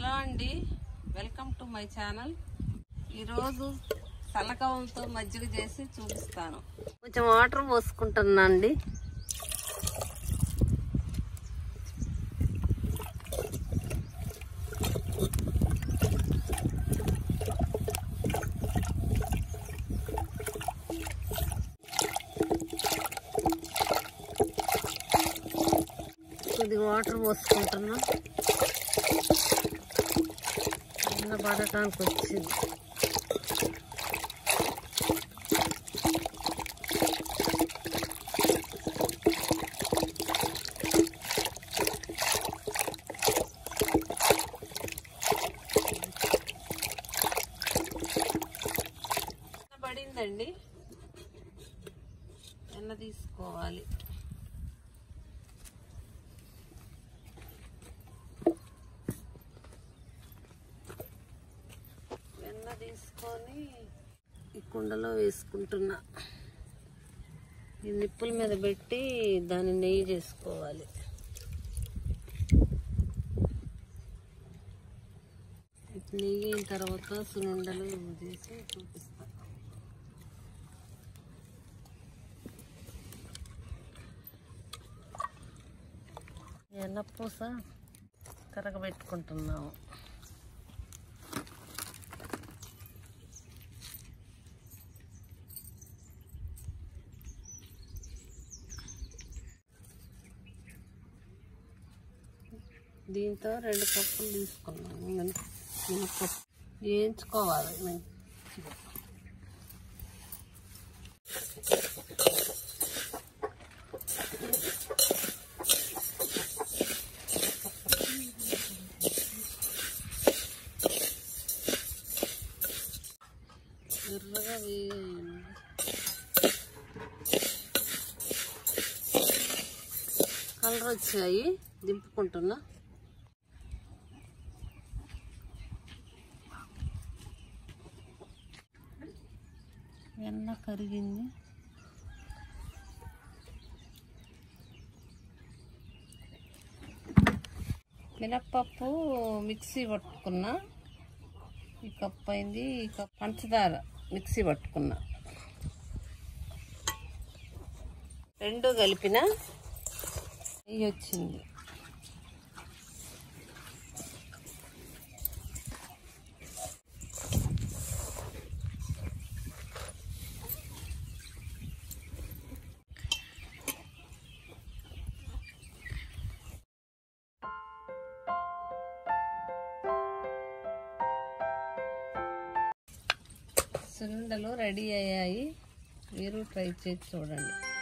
hello అండి welcome to my channel ఈరోజు సలకవంతో మజ్జిగ చేసి చూపిస్తాను కొంచెం వాటర్ పోసుకుంటున్నా అండి కొద్దిగా వాటర్ పోసుకుంటున్నా కింద పడటానికి వచ్చింది పడిందండి ఎన్న తీసుకోవాలి వెన్న తీసుకొని ఈ కుండలో వేసుకుంటున్నా ఈ నిప్పుల మీద పెట్టి దాన్ని నెయ్యి చేసుకోవాలి ఇప్పుడు నెయ్యి అయిన తర్వాత సునుండలు చేసి చూపిస్తా ఎన్నపూస కరగబెట్టుకుంటున్నాము దీంతో రెండు కప్పులు తీసుకున్నాము మినప మినపప్పు వేయించుకోవాలి మంచిగా ఎర్రగా వేయాలి కలర్ వచ్చాయి దింపుకుంటున్నా వెన్న కరిగింది మినప్పప్పు మిక్సీ పట్టుకున్నా ఈ కప్ అయింది ఈ కప్ పంచదార మిక్సీ పట్టుకున్నా రెండు కలిపిన నెయ్యి వచ్చింది సున్నుండలు రెడీ అయ్యాయి మీరు ట్రై చేసి చూడండి